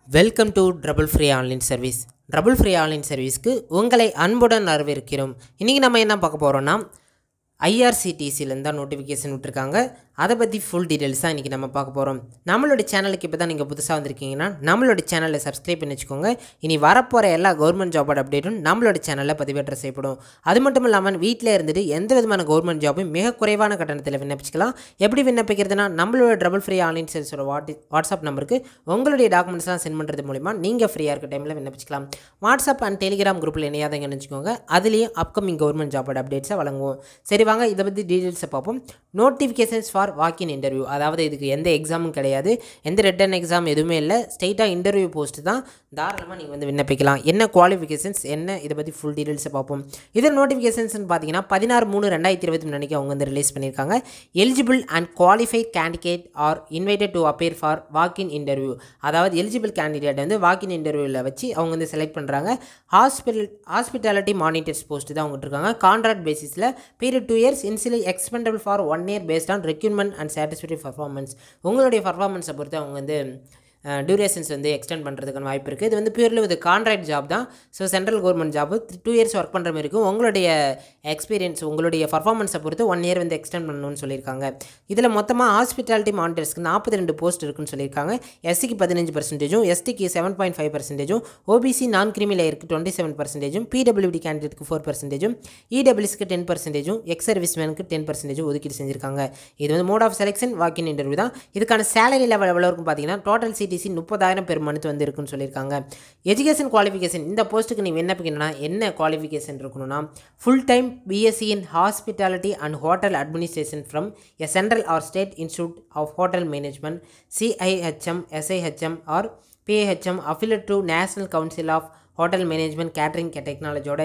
welcome to trouble free online service trouble free online சர்வீஸ்க்கு உங்களை அன்புடன் வரவேற்கிறோம் இன்றைக்கி நம்ம என்ன பார்க்க போகிறோன்னா ஐஆர்சிடிசிலேருந்து தான் நோட்டிஃபிகேஷன் விட்டுருக்காங்க அதை பற்றி ஃபுல் டீட்டெயில்ஸ் தான் இன்றைக்கி நம்ம பார்க்க போகிறோம் நம்மளோட சேனலுக்கு இப்போ தான் நீங்கள் புதுசாக வந்திருக்கீங்கன்னா நம்மளோட சேனலை சப்ஸ்கிரைப் பண்ணி வச்சுக்கோங்க இனி வரப்போகிற எல்லா கவர்மெண்ட் ஜாபோட அப்டேட்டும் நம்மளோட சேனலில் பதிவேற்ற செய்யப்படும் அது மட்டும் இல்லாமல் வீட்டில் இருந்துட்டு எந்த விதமான கவர்மெண்ட் ஜாபும் மிக குறைவான கட்டணத்தில் விண்ணப்பிச்சுக்கலாம் எப்படி விண்ணப்பிக்கிறதுனா நம்மளோட ட்ரபிள் ஃப்ரீ ஆன்லைன் சர்வீஸோட வாட் வாட்ஸ்அப் நம்பருக்கு உங்களுடைய டாக்குமெண்ட்ஸ்லாம் சென்ட் பண்ணுறது மூலிமா நீங்கள் ஃப்ரீயாக இருக்க டைமில் விண்ணப்பிச்சுக்கலாம் வாட்ஸ்அப் அண்ட் டெலிகிராம் குரூப்பில் இணையாதங்கன்னு வச்சுக்கோங்க அதுலேயும் அப்கமிங் கவர்மெண்ட் ஜாபோட அப்டேட்ஸை வழங்குவோம் சரி வாங்க இதை பற்றி டீட்டெயில்ஸை பார்ப்போம் நோட்டிஃபிகேஷன்ஸ் ஃபார் வாக்கின் இன்டர்வியூ அதாவது இதுக்கு எந்த எக்ஸாமும் கிடையாது எந்த ரிட்டன் எக்ஸாம் எதுவுமே இல்லை ஸ்ட்ரெயிட்டாக இன்டர்வியூ போஸ்ட் தான் தாராளமாக நீங்கள் வந்து விண்ணப்பிக்கலாம் என்ன குவாலிஃபிகேஷன்ஸ் என்ன இதை பற்றி ஃபுல் டீட்டெயில்ஸை பார்ப்போம் இதில் நோட்டிஃபிகேஷன்ஸ்னு பார்த்தீங்கன்னா பதினாறு மூணு ரெண்டாயிரத்தி இருபத்தி மூணு அன்றைக்கி அவங்க வந்து ரிலீஸ் பண்ணியிருக்காங்க eligible and qualified candidate are invited to appear for walk in interview அதாவது எலிஜிபிள் கேண்டிடேட் வந்து வாக்கின் இன்டர்வியூவில் வச்சு அவங்க வந்து செலக்ட் பண்ணுறாங்க ஹாஸ்பிட்டல் ஹாஸ்பிட்டாலிட்டி மானிட்டர்ஸ் போஸ்ட் தான் அவங்க இருக்காங்க கான்ட்ராக்ட் பேசிஸில் period two years initially expendable for one year based on requirement and satisfactory performance உங்களுடைய பர்ஃபார்மன்ஸை பொறுத்து அவங்க வந்து டியூரேஷன்ஸ் வந்து எக்ஸ்டெண்ட் பண்ணுறதுக்கான வாய்ப்பு இருக்குது இது வந்து பியூர்லி இது கான்ட்ராக்ட் ஜாப் தான் so central government job two years work பண்ணுற மாதிரி இருக்கும் உங்களுடைய எக்ஸ்பீரியன்ஸ் உங்களுடைய பர்ஃபார்மன்ஸை பொறுத்து ஒன் இயர் வந்து எக்ஸ்டெண்ட் பண்ணணும்னு சொல்லியிருக்காங்க இதில் மொத்தமாக ஹாஸ்பிட்டாலிட்டி மானிட்டர்ஸ்க்கு நாற்பத்தி ரெண்டு போஸ்ட் இருக்குன்னு சொல்லியிருக்காங்க எஸ்சிக்கு பதினஞ்சு பர்சன்டேஜும் எஸ்டிக்கு செவன் பாயிண்ட் ஃபைவ் பர்சன்டேஜும் ஓபிசி நான் கிரிமி லேயருக்கு டுவெண்ட்டி செவன் பர்சன்டேஜும் பிடபிள்யூடி கேண்டிடேட்க்கு ஃபோர் பர்சன்டேஜும் இடபிள்யூஸ்க்கு டென் பர்சன்டேஜும் எக்ஸ் சர்வீஸ்மேனுக்கு டென் பர்சன்டேஜும் ஒதுக்கீடு செஞ்சிருக்காங்க இது வந்து mode of selection walk in interview தான் இதுக்கான சேலரி லெவல் எவ்வளோ இருக்கும் பார்த்தீங்கன்னா டோட்டல் சிடிசி முப்பதாயிரம் பெர் மந்த் வந்து இருக்குன்னு சொல்லியிருக்காங்க எஜுகேஷன் குவாலிஃபிகேஷன் இந்த போஸ்ட்டுக்கு நீ விண்ணப்பிக்கணும்னா என்ன குவாலிஃபிகேஷன் இருக்கணும்னா full time BSc in hospitality and hotel administration from a central or state institute of hotel management CIHM SIHM or BAHM affiliate to national council of hotel management catering டெக்னாலஜியோட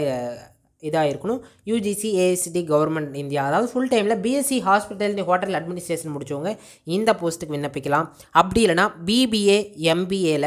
இதாக இருக்கணும் UGC AST government India அதாவது full டைமில் BSc hospital hotel administration முடிச்சவங்க இந்த போஸ்ட்டுக்கு விண்ணப்பிக்கலாம் அப்படி இல்லைனா பிபிஏ எம்பிஏல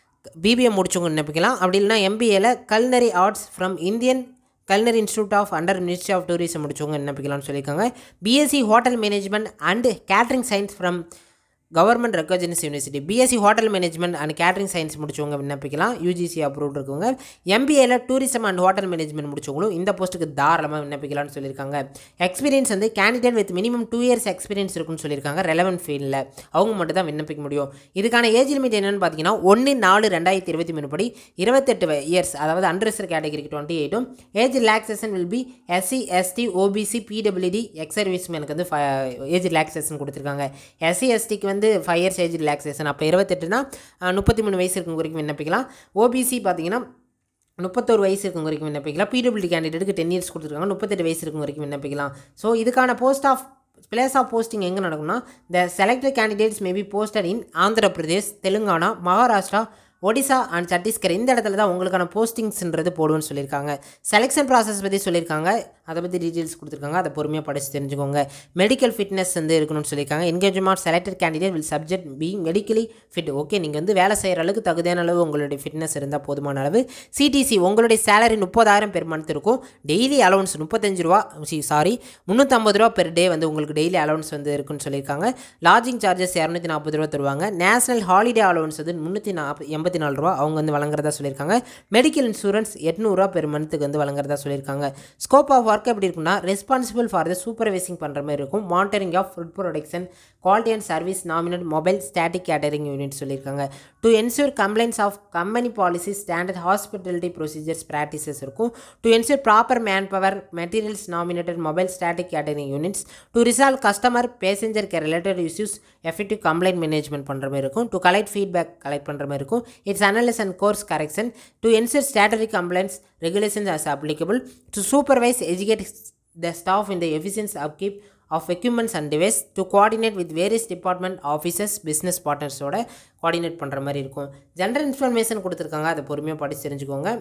பிபிஏ முடிச்சவங்க விண்ணப்பிக்கலாம் அப்படி இல்லைனா எம்பிஏல culinary arts from Indian culinary institute of under ministry of tourism முடிச்சவங்க விண்ணப்பிக்கலாம்னு சொல்லியிருக்காங்க BSc hotel management and catering science from government recognise university BSc hotel management and catering science முடிச்சவங்க விண்ணப்பிக்கலாம் யூஜிசி அப்ரூவ் இருக்கவங்க எம்பிஏல டூரிசம் அண்ட் ஹோட்டல் மேனேஜ்மெண்ட் முடிச்சவங்களும் இந்த போஸ்ட்டுக்கு தாராளமாக விண்ணப்பிக்கலாம்னு சொல்லியிருக்காங்க எக்ஸ்பீரியன்ஸ் வந்து candidate with minimum two years experience இருக்குன்னு சொல்லியிருக்காங்க ரெலவென்ட் ஃபீல்டில் அவங்க மட்டும் தான் விண்ணப்பிக்க முடியும் இதுக்கான ஏஜ் லிமிட் என்னென்னு பார்த்தீங்கன்னா ஒன்று நாலு ரெண்டாயிரத்தி இருபத்தி மூணு படி இருபத்தெட்டு இயர்ஸ் அதாவது அண்டர்ஸ்டர் கேட்டகரிக்கு டுவெண்ட்டி எயிட்டும் age relaxation will be SC ST OBC PWD ex சர்வீஸ்மேனுக்கு வந்து ஏஜ் ரிலாக்ஸேஷன் கொடுத்துருக்காங்க எஸ்சி எஸ்டிக்கு வந்து வந்து ஃபைவ் இயர்ஸ் ஏஜ் ரிலாக்ஸேஷன் அப்போ இருபத்தெட்டுனா முப்பத்தி மூணு வயசு இருக்கும் வரைக்கும் விண்ணப்பிக்கலாம் ஓபிசி பார்த்தீங்கன்னா முப்பத்தோரு வயசு இருக்கும் வரைக்கும் விண்ணப்பிக்கலாம் பிடபிள்யூடி கேண்டிடேட்டுக்கு டென் இயர்ஸ் கொடுத்துருக்காங்க முப்பத்தெட்டு வயசு இருக்கும் வரைக்கும் விண்ணப்பிக்கலாம் ஸோ இதுக்கான post of place of posting எங்கே நடக்கும்னா the selected candidates maybe posted in Andhra Pradesh Telangana Maharashtra Odisha and Chhattisgarh இந்த இடத்துல தான் உங்களுக்கான போஸ்டிங்ஸ்ன்றது போடுவேன்னு சொல்லியிருக்காங்க செலெக்ஷன் ப்ராசஸ் பற்றி சொல்லியிருக்காங்க அதை பற்றி டீட்டெயில்ஸ் கொடுத்துருக்காங்க அதை பொறுமையாக படித்து தெரிஞ்சுக்கோங்க மெடிக்கல் ஃபிட்னஸ் வந்து இருக்கணும்னு சொல்லியிருக்காங்க engagement selected candidate will subject be medically fit okay நீங்கள் வந்து வேலை செய்கிற அளவுக்கு தகுதியான அளவு உங்களுடைய ஃபிட்னஸ் இருந்தால் போதுமான அளவு சிடிசி உங்களுடைய சேலரி முப்பதாயிரம் பெர் மந்த் இருக்கும் டெய்லி அலவன்ஸ் முப்பத்தஞ்சு ரூபா சாரி முந்நூற்றம்பது ரூபா பெர் டே வந்து உங்களுக்கு டெய்லி அலவன்ஸ் வந்து இருக்குன்னு சொல்லியிருக்காங்க லாட்ஜிங் சார்ஜஸ் இரநூத்தி நாற்பது ரூபா தருவாங்க நேஷனல் ஹாலிடே அலவன்ஸ் வந்து முந்நூற்றி நாற்பது எண்பத்தி நாலு ரூபா அவங்க வந்து வழங்குறதா சொல்லியிருக்காங்க மெடிக்கல் இன்சூரன்ஸ் எட்நூறுரூவா பெர் மந்த்துக்கு வந்து வழங்குறதா சொல்லியிருக்காங்க ஸ்கோப் ஆஃப் ஒர்க் எப்படி இருக்குன்னா ரெஸ்பான்சிபிள் ஃபார் த சூப்பர்வைசிங் பண்ணுற மாதிரி இருக்கும் monitoring of food production quality and service nominated mobile static catering unit சொல்லியிருக்காங்க to ensure complaints of company policy standard hospitality procedures practices இருக்கும் to ensure proper manpower materials nominated mobile static catering units to resolve customer passenger care related issues effective complaint management பண்ணுற மாதிரி இருக்கும் to collect feedback collect பண்ணுற மாதிரி இருக்கும் its analysis and course correction to ensure statutory complaints regulations as applicable to supervise educate the staff in the efficient upkeep of equipments and device to coordinate with various department offices business partnersோட coordinate பண்ணுற மாதிரி இருக்கும் general information கொடுத்துருக்காங்க அதை பொறுமையாக படித்து தெரிஞ்சுக்கோங்க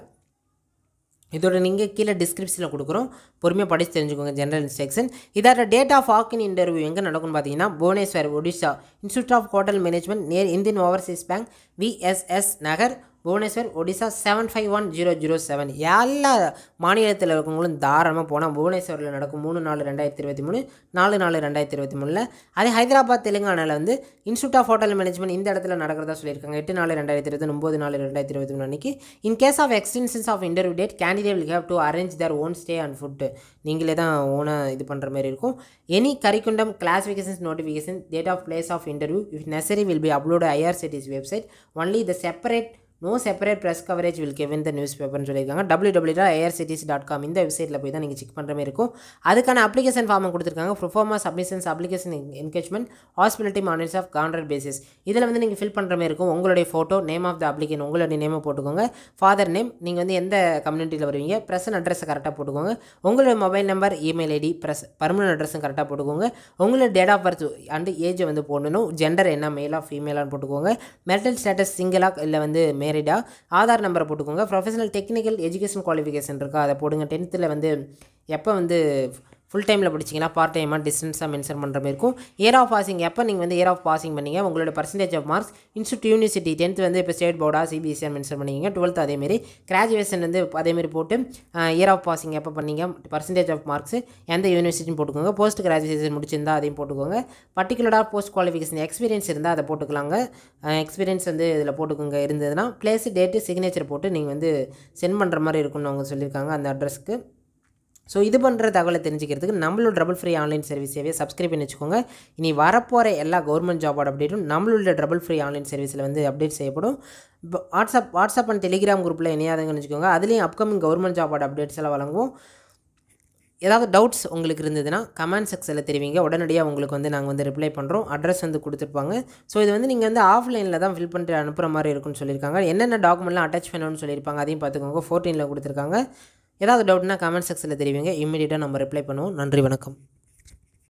இதோட நீங்கள் கீழே டிஸ்கிரிப்ஷனில் கொடுக்குறோம் பொறுமையாக படித்து தெரிஞ்சுக்கோங்க ஜென்ரல் இன்ஸ்ட்ரக்ஷன் இதோட டேட் ஆஃப் வாக்கின் இன்டர்வியூ எங்கே நடக்கும்னு பார்த்தீங்கன்னா Bhubaneswar Odisha institute of hotel management near Indian overseas bank VSS Nagar Bhubaneswar Odisha seven five one zero zero seven எல்லா மாநிலத்தில் இருக்கவங்களும் தாராளமாக போனால் புவனேஸ்வரில் நடக்கும் மூணு நாலு ரெண்டாயிரத்தி இருபத்தி மூணு நாலு நாலு ரெண்டாயிரத்தி இருபத்தி மூணில் அதே ஹைதராபாத் தெலுங்கானாவில் வந்து இன்ஸ்டியூட் ஆஃப் ஹோட்டல் மேனேஜ்மெண்ட் இந்த இடத்துல நடக்கிறதா சொல்லியிருக்காங்க எட்டு நாலு ரெண்டாயிரத்தி இருபத்தி ஒன்பது நாலு ரெண்டாயிரத்தி இருபத்தி மூணு அன்றைக்கி in case of extensions of interview date candidate will have to arrange their own stay and food நீங்களே தான் ஓனாக இது பண்ணுற மாதிரி இருக்கும் any corrigendum classifications notification date of place of interview if necessary will be upload IRCTC website only the separate no separate press coverage will given the news பேப்பர்னு சொல்லியிருக்காங்க W W dot IRCTC dot com இந்த வெப்சைட்டில் போய் தான் நீங்கள் check பண்ணுற மாதிரி இருக்கும் அதுக்கான அப்ளிகேஷன் ஃபார்மை கொடுத்துருக்காங்க proforma submissions application engagement hospitality monitors of contract basis இதில் வந்து நீங்கள் ஃபில் பண்ணுற மாதிரி இருக்கும் உங்களுடைய photo name of the applicant உங்களுடைய நேமை போட்டுக்கோங்க ஃபாதர் நேம் நீங்கள் வந்து எந்த கம்யூனிட்டியில் வருவீங்க ப்ரெசன்ட் அட்ரஸை கரெக்டாக போட்டுக்கோங்க உங்களுடைய mobile number email ID present permanent அட்ரஸும் கரெக்டாக போட்டுக்கோங்க உங்களோட டேட் ஆஃப் பர்த் அண்டு ஏஜை வந்து போடணும் ஜெண்டர் என்ன மேலாக ஃபீமேலான்னு போட்டுக்கோங்க மெரிட்டல் ஸ்டேட்டஸ் சிங்கிளாக இல்லை வந்து மேரிடா ஆதார் நம்பரை போட்டுக்கோங்க ப்ரொஃபஷனல் டெக்னிக்கல் எஜுகேஷன் குவாலிஃபிகேஷன் இருக்கா அதை போடுங்க டென்த்தில் வந்து எப்போ வந்து ஃபுல் டைமில் படிச்சிங்கன்னா பார்ட் டைமாக டிஸ்டன்ஸாக மென்ஷன் பண்ணுற மாதிரி இருக்கும் இயர் ஆஃப் பாசிங் எப்போ நீங்கள் வந்து இயர் ஆஃப் பாசிங் பண்ணீங்க உங்களோட percentage of marks institute university tenth வந்து இப்போ ஸ்டேட் போர்டா சிபிஎஸ்சியாக மென்ஷன் பண்ணிங்க டுவெல்த் அதேமாரி கிராஜுவேஷன் வந்து அதேமாரி போட்டு இயர் ஆஃப் பாசிங் எப்போ பண்ணீங்க பர்சன்டேஜ் ஆஃப் மார்க்ஸ் எந்த யூனிவர்சிட்டின்னு போட்டுக்கோங்க போஸ்ட் கிராஜுவேஷன் முடிச்சிருந்தா அதையும் போட்டுக்கோங்க பர்டிகுலராக போஸ்ட் குவாலிஃபிகேஷன் எக்ஸ்பீரியன்ஸ் இருந்தால் அதை போட்டுக்கலாங்க எக்ஸ்பீரியன்ஸ் வந்து இதில் போட்டுக்கோங்க இருந்ததுன்னா பிளேஸ் டேட்டு சிக்னேச்சர் போட்டு நீங்கள் வந்து சென்ட் பண்ணுற மாதிரி இருக்கும்னு அவங்க சொல்லியிருக்காங்க அந்த அட்ரஸ்க்கு ஸோ இது பண்ணுற தகவலை தெரிஞ்சுக்கிறதுக்கு நம்மளோட டபுள் ஃப்ரீ ஆன்லைன் சர்வீஸ் சேவையை சப்ஸ்கிரைப் பண்ணி வச்சுக்கோங்க இனி வரப்போகிற எல்லா கவர்மெண்ட் ஜாபோட அப்டேட்டும் நம்மளோட டபுள் ஃப்ரீ ஆன்லைன் சர்வீஸில் வந்து அப்டேட் செய்யப்படும் இப்போ வாட்ஸ்அப் வாட்ஸ்அப் அண்ட் டெலிகிராம் குரூப்பில் இணையாதுங்கன்னு வச்சுக்கோங்க அதுலேயும் அப்கமிங் கவர்மெண்ட் ஜாபோட அப்டேட்ஸ் எல்லாம் வழங்குவோம் ஏதாவது டவுட்ஸ் உங்களுக்கு இருந்ததுன்னா கமெண்ட் செக்ஷனில் தெரிவிங்க உடனடியாக உங்களுக்கு வந்து நாங்கள் வந்து ரிப்ளை பண்ணுறோம் அட்ரஸ் வந்து கொடுத்துருப்பாங்க ஸோ இது வந்து நீங்கள் வந்து ஆஃப்லைனில் தான் ஃபில் பண்ணிட்டு அனுப்புகிற மாதிரி இருக்குன்னு சொல்லியிருக்காங்க என்னென்ன டாக்குமெண்ட்லாம் அட்டாச் பண்ணணும்னு சொல்லியிருப்பாங்க அதையும் பார்த்துக்கோங்க ஃபோர்டீனில் கொடுத்துருக்காங்க ஏதாவது டவுட்னா கமெண்ட் செக்ஷனில் தெரிவிங்க இம்மீடியட்டாக நம்ம ரிப்ளை பண்ணுவோம் நன்றி வணக்கம்